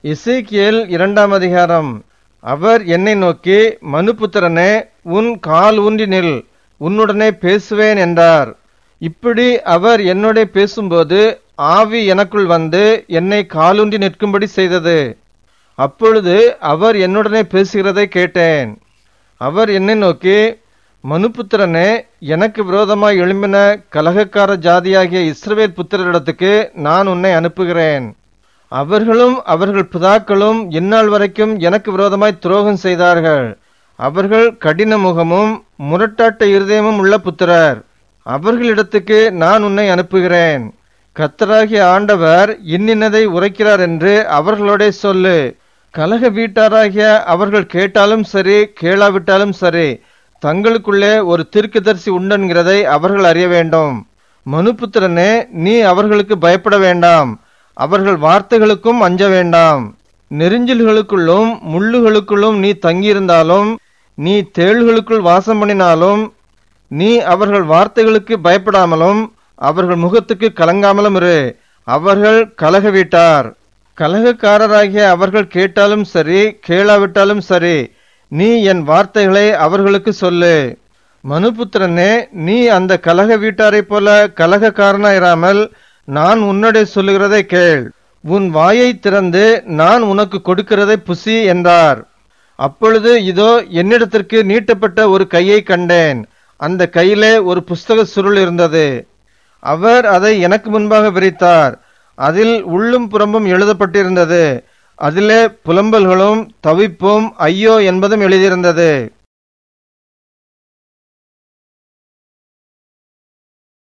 இசைக்கியேல் இரண்டாம் அதிகாரம் அவர் என்னை நோக்கி மனுபுத்திரனே உன் கால் ஊன்றி நில் உன்னுடனே பேசுவேன் என்றார் இப்படி அவர் என்னோட பேசும்போது ஆவி எனக்குள் வந்து என்னை காலூன்றி நிற்கும்படி செய்தது அப்பொழுது அவர் என்னுடனே பேசுகிறதை கேட்டேன் அவர் என்னை நோக்கி மனுபுத்திரனே எனக்கு விரோதமாய் எழும்பின கலகக்கார ஜாதியாகிய இஸ்ரவேல் புத்திரரிடத்துக்கு நான் உன்னை அனுப்புகிறேன் அவர்களும் அவர்கள் பிதாக்களும் இந்நாள் வரைக்கும் எனக்கு விரோதமாய் துரோகம் செய்தார்கள் அவர்கள் கடின முகமும் முரட்டாட்ட இருதயமும் உள்ள புத்திரர் அவர்களிடத்துக்கு நான் உன்னை அனுப்புகிறேன் கத்தராகிய ஆண்டவர் இன்னின்னதை உரைக்கிறார் என்று அவர்களோட சொல்லு கலக வீட்டாராகிய அவர்கள் கேட்டாலும் சரி கேளாவிட்டாலும் சரி தங்களுக்குள்ளே ஒரு தீர்க்கதரிசி உண்டென்கிறதை அவர்கள் அறிய வேண்டும் மனுபுத்திரனே நீ அவர்களுக்கு பயப்பட வேண்டாம் அவர்கள் வார்த்தைகளுக்கும் அஞ்ச வேண்டாம் நெரிஞ்சல்களுக்குள்ளும் முள்ளுகளுக்குள்ளும் நீ தங்கியிருந்தாலும் நீ தேள்களுக்குள் வாசம் பண்ணினாலும் நீ அவர்கள் வார்த்தைகளுக்கு பயப்படாமலும் அவர்கள் முகத்துக்கு கலங்காமலும் இரு அவர்கள் கலக வீட்டார் கலகக்காரராகிய அவர்கள் கேட்டாலும் சரி கேளாவிட்டாலும் சரி நீ என் வார்த்தைகளை அவர்களுக்கு சொல்லு மனுபுத்திரனே நீ அந்த கலக வீட்டாரைப் போல கலகக்காரனாயிராமல் நான் உன்னுடைய சொல்லுகிறதை கேள் உன் வாயை திறந்து நான் உனக்கு கொடுக்கிறதை புசி என்றார் அப்பொழுது இதோ என்னிடத்திற்கு நீட்டப்பட்ட ஒரு கையை கண்டேன் அந்த கையிலே ஒரு புஸ்தக சுருள் இருந்தது அவர் அதை எனக்கு முன்பாக விரித்தார் அதில் உள்ளும் புறம்பும் எழுதப்பட்டிருந்தது அதிலே புலம்பல்களும் தவிப்பும் ஐயோ என்பதும் எழுதியிருந்தது